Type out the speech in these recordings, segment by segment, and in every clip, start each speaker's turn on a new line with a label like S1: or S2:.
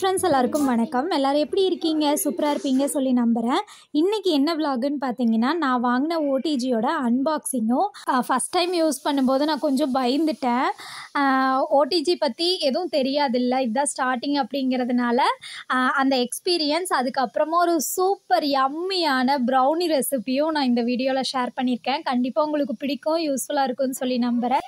S1: friends எல்லாருக்கும் வணக்கம் எல்லோரும் எப்படி இருக்கீங்க சூப்பராக இருப்பீங்க சொல்லி நம்புகிறேன் இன்றைக்கி என்ன விலாகுன்னு பார்த்தீங்கன்னா நான் வாங்கின ஓடிஜியோட அன்பாக்சிங்கும் ஃபஸ்ட் டைம் யூஸ் பண்ணும்போது நான் கொஞ்சம் பயந்துட்டேன் ஓடிஜி பற்றி எதுவும் தெரியாதில்ல இதுதான் ஸ்டார்டிங் அப்படிங்கிறதுனால ஆஹ் அந்த எக்ஸ்பீரியன்ஸ் அதுக்கப்புறமா ஒரு சூப்பர் யம்மியான ப்ரௌனி ரெசிபியும் நான் இந்த வீடியோவில் ஷேர் பண்ணியிருக்கேன் கண்டிப்பாக உங்களுக்கு பிடிக்கும் யூஸ்ஃபுல்லாக இருக்கும்னு சொல்லி நம்புகிறேன்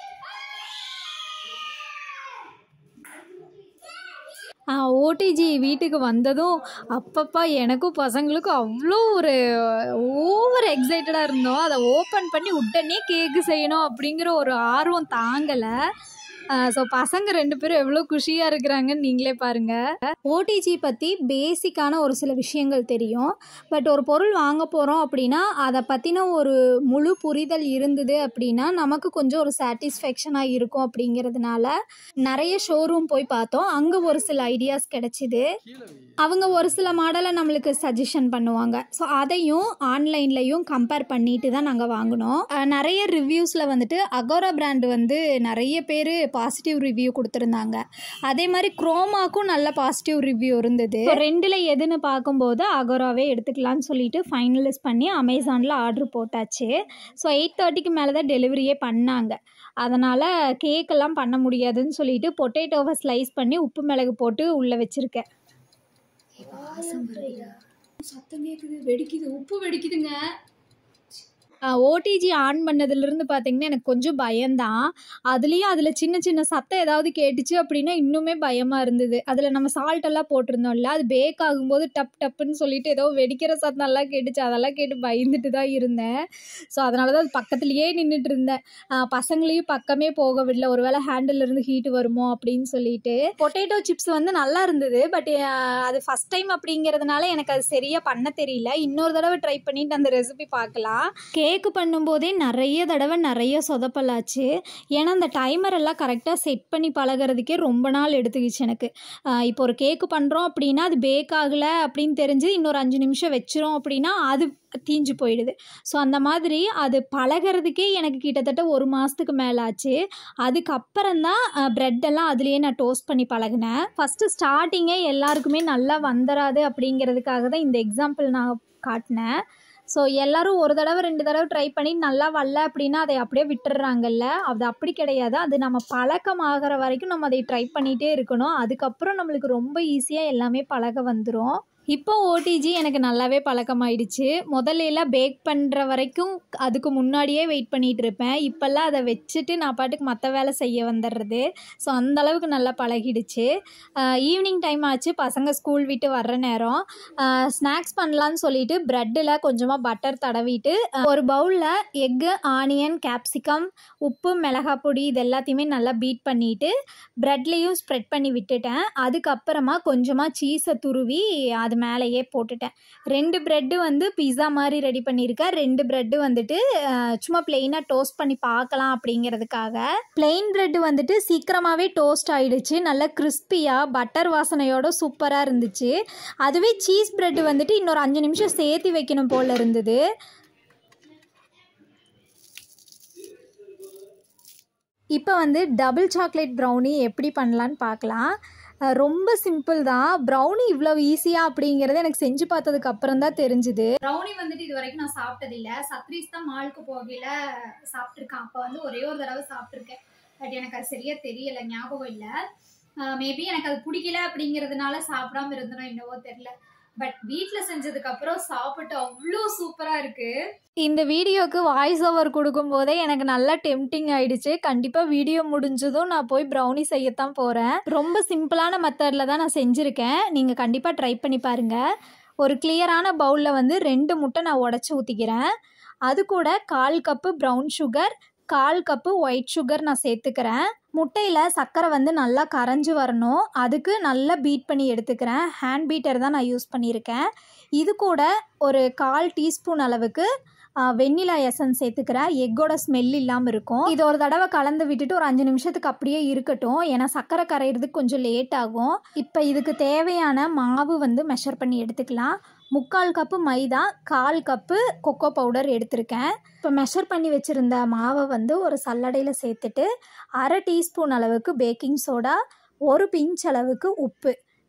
S1: ஓடிஜி வீட்டுக்கு வந்ததும் அப்பப்பா எனக்கும் பசங்களுக்கும் அவ்வளோ ஒரு ஓவர் எக்ஸைட்டடாக இருந்தோம் அதை ஓப்பன் பண்ணி உடனே கேக்கு செய்யணும் அப்படிங்கிற ஒரு ஆர்வம் தாங்கலை ஸோ பசங்க ரெண்டு பேரும் எவ்வளோ குஷியாக இருக்கிறாங்கன்னு நீங்களே பாருங்கள் ஓடிஜி பற்றி பேசிக்கான ஒரு சில விஷயங்கள் தெரியும் பட் ஒரு பொருள் வாங்க போகிறோம் அப்படின்னா அதை பற்றின ஒரு முழு புரிதல் இருந்தது அப்படின்னா நமக்கு கொஞ்சம் ஒரு சாட்டிஸ்ஃபேக்ஷனாக இருக்கும் அப்படிங்கிறதுனால நிறைய ஷோரூம் போய் பார்த்தோம் அங்கே ஒரு சில ஐடியாஸ் கிடைச்சிது அவங்க ஒரு சில மாடலை நம்மளுக்கு சஜஷன் பண்ணுவாங்க ஸோ அதையும் ஆன்லைன்லையும் கம்பேர் பண்ணிட்டு தான் நாங்கள் வாங்கினோம் அஹ் நிறைய ரிவ்யூஸில் வந்துட்டு அகோரா பிராண்ட் வந்து நிறைய பேர் பாசிட்டிவ் ரிவ்யூ கொடுத்துருந்தாங்க அதே மாதிரி குரோமாக்கும் நல்ல பாசிட்டிவ் ரிவ்யூ இருந்தது இப்போ ரெண்டில் எதுன்னு பார்க்கும்போது அகோராவே எடுத்துக்கலாம்னு சொல்லிட்டு ஃபைனலைஸ் பண்ணி அமேசானில் ஆர்டர் போட்டாச்சு ஸோ எயிட் தேர்ட்டிக்கு மேலே தான் டெலிவரியே பண்ணாங்க அதனால் கேக்கெல்லாம் பண்ண முடியாதுன்னு சொல்லிட்டு பொட்டேட்டோவை ஸ்லைஸ் பண்ணி உப்பு மிளகு போட்டு உள்ளே வச்சுருக்கேன்
S2: சத்தம் கேட்குது வெடிக்குது உப்பு வெடிக்குதுங்க
S1: ஓடிஜி ஆன் பண்ணதுலேருந்து பார்த்தீங்கன்னா எனக்கு கொஞ்சம் பயம்தான் அதுலேயும் அதில் சின்ன சின்ன சத்தம் ஏதாவது கேட்டுச்சு அப்படின்னா இன்னுமே பயமாக இருந்தது அதில் நம்ம சால்ட் எல்லாம் போட்டிருந்தோம்ல அது பேக் ஆகும்போது டப் டப்புன்னு சொல்லிட்டு ஏதோ வெடிக்கிற சத்தம் எல்லாம் கேட்டுச்சு அதெல்லாம் கேட்டு பயந்துட்டு தான் இருந்தேன் ஸோ அதனால தான் அது பக்கத்துலேயே நின்றுட்டு இருந்தேன் ஆஹ் பசங்களையும் பக்கமே போக விடல ஒருவேளை ஹேண்டில் இருந்து ஹீட் வருமோ அப்படின்னு சொல்லிட்டு பொட்டேட்டோ சிப்ஸ் வந்து நல்லா இருந்தது பட் அது ஃபஸ்ட் டைம் அப்படிங்கிறதுனால எனக்கு அது சரியாக பண்ண தெரியல இன்னொரு தடவை ட்ரை பண்ணிட்டு அந்த ரெசிபி பார்க்கலாம் கேக்கு பண்ணும்போதே நிறைய தடவை நிறைய சொதப்பலாச்சு ஏன்னா அந்த டைமர் எல்லாம் கரெக்டாக செட் பண்ணி பழகிறதுக்கே ரொம்ப நாள் எடுத்துக்கிச்சு எனக்கு ஆஹ் இப்போ ஒரு கேக்கு பண்ணுறோம் அப்படின்னா அது பேக் ஆகலை அப்படின்னு தெரிஞ்சு இன்னொரு அஞ்சு நிமிஷம் வச்சிரும் அப்படின்னா அது தீஞ்சு போயிடுது ஸோ அந்த மாதிரி அது பழகிறதுக்கே எனக்கு கிட்டத்தட்ட ஒரு மாதத்துக்கு மேலே ஆச்சு அதுக்கப்புறம் தான் ப்ரெட்டெல்லாம் அதுலேயே நான் டோஸ்ட் பண்ணி பழகினேன் ஃபஸ்ட்டு ஸ்டார்டிங்கே எல்லாருக்குமே நல்லா வந்துடாது அப்படிங்கிறதுக்காக தான் இந்த எக்ஸாம்பிள் நான் காட்டினேன் ஸோ எல்லாரும் ஒரு தடவை ரெண்டு தடவை ட்ரை பண்ணி நல்லா வரல அப்படின்னா அதை அப்படியே விட்டுடுறாங்கல்ல அது அப்படி கிடையாது அது நம்ம பழக்கம் ஆகிற வரைக்கும் நம்ம அதை ட்ரை பண்ணிகிட்டே இருக்கணும் அதுக்கப்புறம் நம்மளுக்கு ரொம்ப ஈஸியாக எல்லாமே பழக வந்துடும் இப்போ ஓடிஜி எனக்கு நல்லாவே பழக்கமாயிடுச்சு முதல்ல எல்லாம் பேக் பண்ணுற வரைக்கும் அதுக்கு முன்னாடியே வெயிட் பண்ணிகிட்டு இருப்பேன் இப்போல்லாம் அதை வச்சுட்டு நான் பாட்டுக்கு மற்ற வேலை செய்ய வந்துடுறது ஸோ அந்த அளவுக்கு நல்லா பழகிடுச்சு ஈவினிங் டைம் ஆச்சு பசங்க ஸ்கூல் விட்டு வர்ற நேரம் ஸ்நாக்ஸ் பண்ணலான்னு சொல்லிட்டு ப்ரெட்டில் கொஞ்சமாக பட்டர் தடவிட்டு அஹ், ஒரு பவுலில் எக்கு ஆனியன் கேப்சிகம் உப்பு மிளகாய் பொடி இது எல்லாத்தையுமே நல்லா பீட் பண்ணிவிட்டு ப்ரெட்லேயும் ஸ்ப்ரெட் பண்ணி விட்டுட்டேன் அதுக்கப்புறமா கொஞ்சமாக சீஸை துருவி அது மேலேயே போட்டுட்டேன் ரெண்டு ப்ரெட்டு வந்து பிஸா மாதிரி ரெடி பண்ணியிருக்கேன் ரெண்டு ப்ரெட்டு வந்துட்டு அஹ், சும்மா பிளெயினாக டோஸ்ட் பண்ணி பார்க்கலாம் அப்படிங்கிறதுக்காக பிளெயின் ப்ரெட்டு வந்துட்டு சீக்கிரமாகவே டோஸ்ட் ஆயிடுச்சு நல்லா கிறிஸ்பியாக பட்டர் வாசனையோட சூப்பராக இருந்துச்சு அதுவே சீஸ் ப்ரெட்டு வந்துட்டு இன்னொரு அஞ்சு நிமிஷம் சேர்த்து வைக்கணும் போல் இருந்தது இப்போ வந்து டபுள் சாக்லேட் ப்ரௌனி எப்படி பண்ணலான்னு பார்க்கலாம் அஹ் ரொம்ப சிம்பிள் தான் ப்ரௌனி இவ்வளோ ஈஸியாக அப்படிங்கிறது எனக்கு செஞ்சு பார்த்ததுக்கு அப்புறம் தான் தெரிஞ்சுது
S2: ப்ரௌனி வந்துட்டு இது வரைக்கும் நான் சாப்பிட்டதில்ல சத்ரீஸ் தான் மாலுக்கு போகையில சாப்பிட்ருக்கேன் அப்போ வந்து ஒரே ஒரு தடவை சாப்பிட்ருக்கேன் பட் எனக்கு அது சரியா தெரியல ஞாபகம் இல்லை மேபி எனக்கு அது பிடிக்கல அப்படிங்கிறதுனால சாப்பிடாம இருந்தனோ என்னவோ தெரியல பட் வீட்டில் செஞ்சதுக்கு அப்புறம் சாப்பிட்டு அவ்வளோ சூப்பராக இருக்கு
S1: இந்த வீடியோக்கு வாய்ஸ் ஓவர் கொடுக்கும்போதே எனக்கு நல்லா டெம்டிங் ஆயிடுச்சு கண்டிப்பாக வீடியோ முடிஞ்சதும் நான் போய் ப்ரௌனி செய்யத்தான் போகிறேன் ரொம்ப சிம்பிளான மெத்தடில் தான் நான் செஞ்சுருக்கேன் நீங்கள் கண்டிப்பாக ட்ரை பண்ணி பாருங்கள் ஒரு கிளியரான பவுலில் வந்து ரெண்டு முட்டை நான் உடச்சி ஊற்றிக்கிறேன் அது கூட கால் கப்பு ப்ரௌன் சுகர் கால் கப்பு ஒயிட் சுகர் நான் சேர்த்துக்கிறேன் முட்டையில் சர்க்கரை வந்து நல்லா கரைஞ்சி வரணும் அதுக்கு நல்லா பீட் பண்ணி எடுத்துக்கிறேன் ஹேண்ட் பீட்டர் தான் நான் யூஸ் பண்ணியிருக்கேன் இது கூட ஒரு கால் டீஸ்பூன் அளவுக்கு வெண்ணிலா எசன்ஸ் சேர்த்துக்கிறேன் எக்கோட ஸ்மெல் இல்லாமல் இருக்கும் இது ஒரு தடவை கலந்து விட்டுட்டு ஒரு அஞ்சு நிமிஷத்துக்கு அப்படியே இருக்கட்டும் ஏன்னா சர்க்கரை கரையிறதுக்கு கொஞ்சம் லேட் ஆகும் இப்போ இதுக்கு தேவையான மாவு வந்து மெஷர் பண்ணி எடுத்துக்கலாம் முக்கால் கப்பு மைதா கால் கப்பு கொக்கோ பவுடர் எடுத்திருக்கேன் இப்போ மெஷர் பண்ணி வச்சுருந்த மாவை வந்து ஒரு சல்லடையில் சேர்த்துட்டு அரை டீஸ்பூன் அளவுக்கு பேக்கிங் சோடா ஒரு பிஞ்ச் அளவுக்கு உப்பு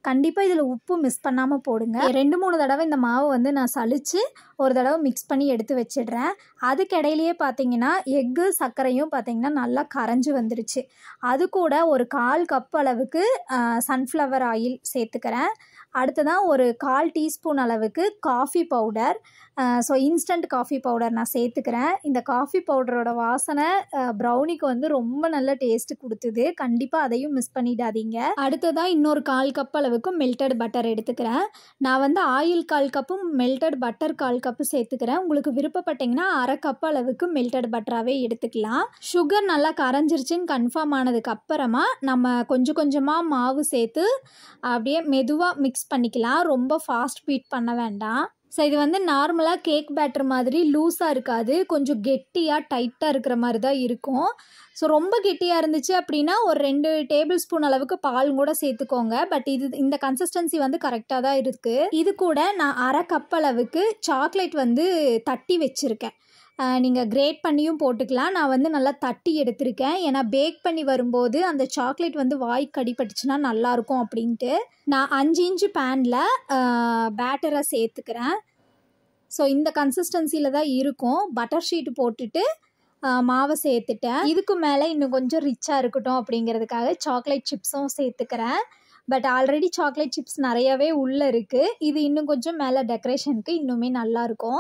S1: கண்டிப்பாக இதில் உப்பு மிஸ் பண்ணாமல் போடுங்க ரெண்டு மூணு தடவை இந்த மாவை வந்து நான் சலிச்சு ஒரு தடவை மிக்ஸ் பண்ணி எடுத்து வச்சிடுறேன் அதுக்கிடையிலேயே பார்த்தீங்கன்னா எக்கு சர்க்கரையும் பார்த்தீங்கன்னா நல்லா கரைஞ்சி வந்துருச்சு அது கூட ஒரு கால் கப் அளவுக்கு சன்ஃப்ளவர் ஆயில் சேர்த்துக்கிறேன் அடுத்ததான் ஒரு கால் டீஸ்பூன் அளவுக்கு coffee powder so instant coffee powder நான் சேர்த்துக்கிறேன் இந்த காஃபி பவுடரோட வாசனை ப்ரௌனிக்கு வந்து ரொம்ப நல்ல டேஸ்ட் கொடுத்துது கண்டிப்பாக அதையும் மிஸ் பண்ணிடாதீங்க அடுத்ததாக இன்னொரு கால் கப் அளவுக்கு மெல்டட் பட்டர் எடுத்துக்கிறேன் நான் வந்து ஆயில் கால் கப்பும் மெல்டட் பட்டர் கால் கப்பு சேர்த்துக்கிறேன் உங்களுக்கு விருப்பப்பட்டீங்கன்னா அரை கப் அளவுக்கு மெல்டட் பட்டராகவே எடுத்துக்கலாம் சுகர் நல்லா கரைஞ்சிருச்சுன்னு கன்ஃபார்ம் ஆனதுக்கு அப்புறமா நம்ம கொஞ்சம் கொஞ்சமாக மாவு சேர்த்து அப்படியே மெதுவாக மிக்ஸ் பண்ணிக்கலாம் ரொம்ப ஃபாஸ்ட் பீட் பண்ண வேண்டாம் ஸோ இது வந்து நார்மலாக கேக் பேட்டர் மாதிரி லூஸாக இருக்காது கொஞ்சம் கெட்டியாக டைட்டாக இருக்கிற மாதிரி தான் இருக்கும் ஸோ ரொம்ப கெட்டியாக இருந்துச்சு அப்படின்னா ஒரு ரெண்டு டேபிள் ஸ்பூன் அளவுக்கு பால் கூட சேர்த்துக்கோங்க பட் இது இந்த கன்சிஸ்டன்சி வந்து கரெக்டாக தான் இருக்குது இது கூட நான் அரை கப் அளவுக்கு சாக்லேட் வந்து தட்டி வச்சுருக்கேன் நீங்கள் கிரேட் பண்ணியும் போட்டுக்கலாம் நான் வந்து நல்லா தட்டி எடுத்திருக்கேன் ஏன்னா பேக் பண்ணி வரும்போது அந்த சாக்லேட் வந்து வாய் கடிப்பட்டுச்சுன்னா நல்லாயிருக்கும் அப்படின்ட்டு நான் அஞ்சு இன்ச்சு பேனில் பேட்டரை சேர்த்துக்கிறேன் ஸோ இந்த கன்சிஸ்டன்சியில் தான் இருக்கும் பட்டர் ஷீட் போட்டுட்டு மாவை சேர்த்துட்டேன் இதுக்கு மேலே இன்னும் கொஞ்சம் ரிச்சாக இருக்கட்டும் அப்படிங்கிறதுக்காக சாக்லேட் சிப்ஸும் சேர்த்துக்கிறேன் பட் ஆல்ரெடி சாக்லேட் சிப்ஸ் நிறையவே உள்ளே இருக்குது இது இன்னும் கொஞ்சம் மேலே டெக்கரேஷனுக்கு இன்னுமே நல்லாயிருக்கும்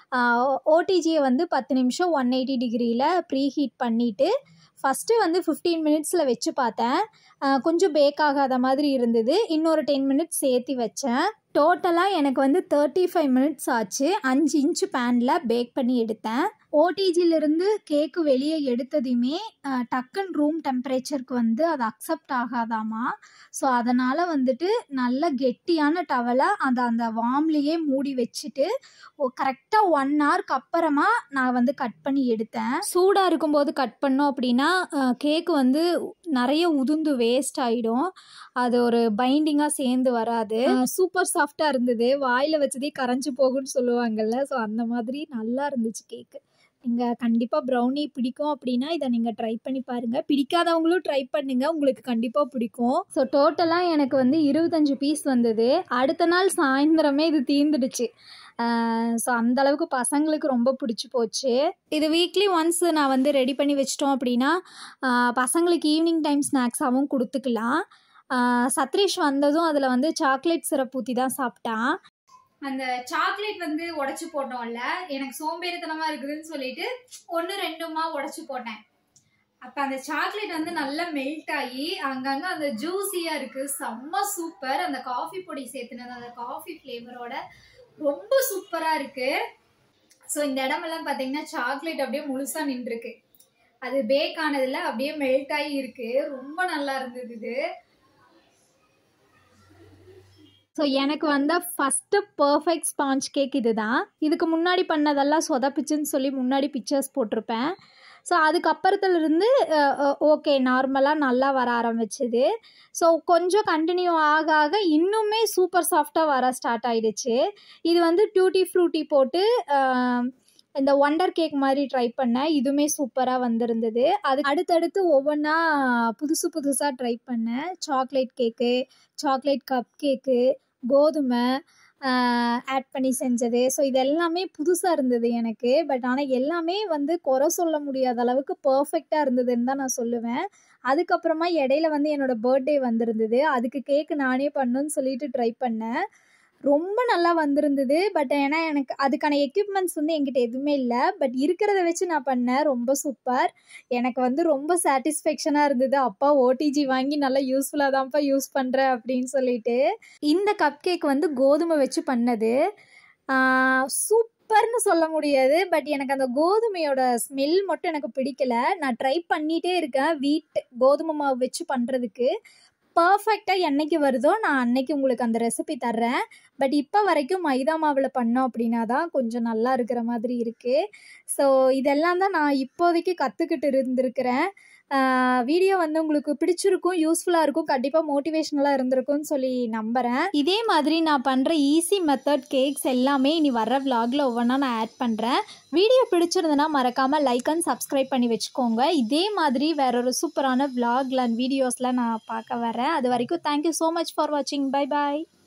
S1: ஓடிஜியை வந்து பத்து நிமிஷம் ஒன் எயிட்டி டிகிரியில் ப்ரீ ஹீட் பண்ணிவிட்டு ஃபஸ்ட்டு வந்து ஃபிஃப்டீன் மினிட்ஸில் வச்சு பார்த்தேன் கொஞ்சம் பேக் ஆகாத மாதிரி இருந்தது இன்னொரு டென் மினிட்ஸ் சேர்த்து வச்சேன் டோட்டலாக எனக்கு வந்து தேர்ட்டி ஃபைவ் மினிட்ஸ் ஆச்சு அஞ்சு இன்ச்சு பேனில் பேக் பண்ணி எடுத்தேன் ஓடிஜிலிருந்து கேக்கு வெளியே எடுத்ததையுமே டக்குன்னு ரூம் டெம்பரேச்சருக்கு வந்து அது அக்செப்ட் ஆகாதாமா ஸோ அதனால் வந்துட்டு நல்ல கெட்டியான டவலை அந்த அந்த வாம்லேயே மூடி வச்சுட்டு கரெக்டாக ஒன் ஹவருக்கு அப்புறமா நான் வந்து கட் பண்ணி எடுத்தேன் சூடாக இருக்கும்போது கட் பண்ணோம் அப்படின்னா கேக்கு வந்து நிறைய உதுந்து வேஸ்ட் ஆகிடும் அது ஒரு பைண்டிங்காக சேர்ந்து வராது சூப்பர் சாஃப்டாக இருந்தது வாயில் வச்சதே கரைஞ்சி போகும்னு சொல்லுவாங்கல்ல ஸோ அந்த மாதிரி நல்லா இருந்துச்சு கேக்கு நீங்கள் கண்டிப்பாக ப்ரௌனி பிடிக்கும் அப்படின்னா இதை நீங்கள் ட்ரை பண்ணி பாருங்கள் பிடிக்காதவங்களும் ட்ரை பண்ணுங்கள் உங்களுக்கு கண்டிப்பாக பிடிக்கும் ஸோ டோட்டலாக எனக்கு வந்து இருபத்தஞ்சு பீஸ் வந்தது அடுத்த நாள் சாயந்தரமே இது தீர்ந்துடுச்சு ஸோ அந்தளவுக்கு பசங்களுக்கு ரொம்ப பிடிச்சி போச்சு இது வீக்லி ஒன்ஸ் நான் வந்து ரெடி பண்ணி வச்சிட்டோம் அப்படின்னா பசங்களுக்கு ஈவினிங் டைம் ஸ்நாக்ஸாகவும் கொடுத்துக்கலாம் சத்ரீஷ் வந்ததும் அதில் வந்து சாக்லேட் சிரப் ஊற்றி தான் சாப்பிட்டான்
S2: அந்த சாக்லேட் வந்து உடைச்சு போட்டோம்ல எனக்கு சோம்பேறித்தனமா இருக்குதுன்னு சொல்லிட்டு ஒன்று ரெண்டுமா உடைச்சு போட்டேன் அப்ப அந்த சாக்லேட் வந்து நல்லா மெல்ட் ஆகி அங்கங்க அந்த ஜூஸியா இருக்கு செம்ம சூப்பர் அந்த காஃபி பொடி சேர்த்துனது அந்த காஃபி ஃப்ளேவரோட ரொம்ப சூப்பரா இருக்கு ஸோ இந்த இடமெல்லாம் பார்த்தீங்கன்னா சாக்லேட் அப்படியே முழுசா நின்றுருக்கு அது பேக் ஆனதுல அப்படியே மெல்ட் ஆகி இருக்கு ரொம்ப நல்லா இருந்தது இது
S1: ஸோ எனக்கு வந்த ஃபஸ்ட்டு பர்ஃபெக்ட் ஸ்பாஞ்ச் கேக் இது தான் இதுக்கு முன்னாடி பண்ணதெல்லாம் சொதப்பிச்சுன்னு சொல்லி முன்னாடி பிக்சர்ஸ் போட்டிருப்பேன் ஸோ அதுக்கப்புறத்துலேருந்து ஓகே நார்மலாக நல்லா வர ஆரம்பிச்சுது ஸோ கொஞ்சம் கண்டினியூ ஆக ஆக இன்னுமே சூப்பர் சாஃப்டாக வர ஸ்டார்ட் ஆயிடுச்சு இது வந்து டியூட்டி ஃப்ரூட்டி போட்டு இந்த ஒண்டர் கேக் மாதிரி ட்ரை பண்ணேன் இதுவுமே சூப்பராக வந்திருந்தது அது அடுத்தடுத்து ஒவ்வொன்றா புதுசு புதுசாக ட்ரை பண்ணேன் chocolate cake chocolate cupcake கோதுமை ஆட் பண்ணி செஞ்சது ஸோ இது எல்லாமே புதுசாக இருந்தது எனக்கு பட் ஆனால் எல்லாமே வந்து குறை சொல்ல முடியாத அளவுக்கு பர்ஃபெக்டாக இருந்ததுன்னு தான் நான் சொல்லுவேன் அதுக்கப்புறமா இடையில வந்து என்னோடய பர்த்டே வந்திருந்தது அதுக்கு கேக்கு நானே பண்ணுன்னு சொல்லிட்டு ட்ரை பண்ணேன் ரொம்ப நல்லா வந்திருந்தது பட் ஏன்னா எனக்கு அதுக்கான எக்யூப்மெண்ட்ஸ் வந்து என்கிட்ட எதுவுமே இல்லை பட் இருக்கிறத வச்சு நான் பண்ணேன் ரொம்ப சூப்பர் எனக்கு வந்து ரொம்ப சாட்டிஸ்ஃபேக்ஷனாக இருந்தது அப்பா ஓடிஜி வாங்கி நல்லா யூஸ்ஃபுல்லாக தான்ப்பா யூஸ் பண்ணுறேன் அப்படின்னு சொல்லிட்டு இந்த கப் கேக் வந்து கோதுமை வச்சு பண்ணது சூப்பர்னு சொல்ல முடியாது பட் எனக்கு அந்த கோதுமையோட ஸ்மெல் மட்டும் எனக்கு பிடிக்கல நான் ட்ரை பண்ணிகிட்டே இருக்கேன் வீட் கோதுமை மாவு வச்சு பண்ணுறதுக்கு பர்ஃபெக்டாக என்னைக்கு வருதோ நான் அன்னைக்கு உங்களுக்கு அந்த ரெசிபி தர்றேன் பட் இப்போ வரைக்கும் மைதா மாவில் பண்ணோம் அப்படின்னா தான் கொஞ்சம் நல்லா இருக்கிற மாதிரி இருக்குது ஸோ இதெல்லாம் தான் நான் இப்போதைக்கு கற்றுக்கிட்டு இருந்திருக்கிறேன் வீடியோ வந்து உங்களுக்கு பிடிச்சிருக்கும் யூஸ்ஃபுல்லாக இருக்கும் கண்டிப்பாக மோட்டிவேஷ்னலாக இருந்திருக்கும்னு சொல்லி நம்புகிறேன் இதே மாதிரி நான் பண்ணுற ஈஸி மெத்தட் கேக்ஸ் எல்லாமே இனி வர்ற vlogல ஒவ்வொன்றா நான் ஆட் பண்ணுறேன் வீடியோ பிடிச்சிருந்ததுன்னா மறக்காமல் லைக் அண்ட் சப்ஸ்கிரைப் பண்ணி வச்சுக்கோங்க இதே மாதிரி வேற ஒரு சூப்பரான vlogல அண்ட் வீடியோஸில் நான் பார்க்க வரேன் அது வரைக்கும் தேங்க்யூ ஸோ மச் ஃபார் வாட்சிங் பை பாய்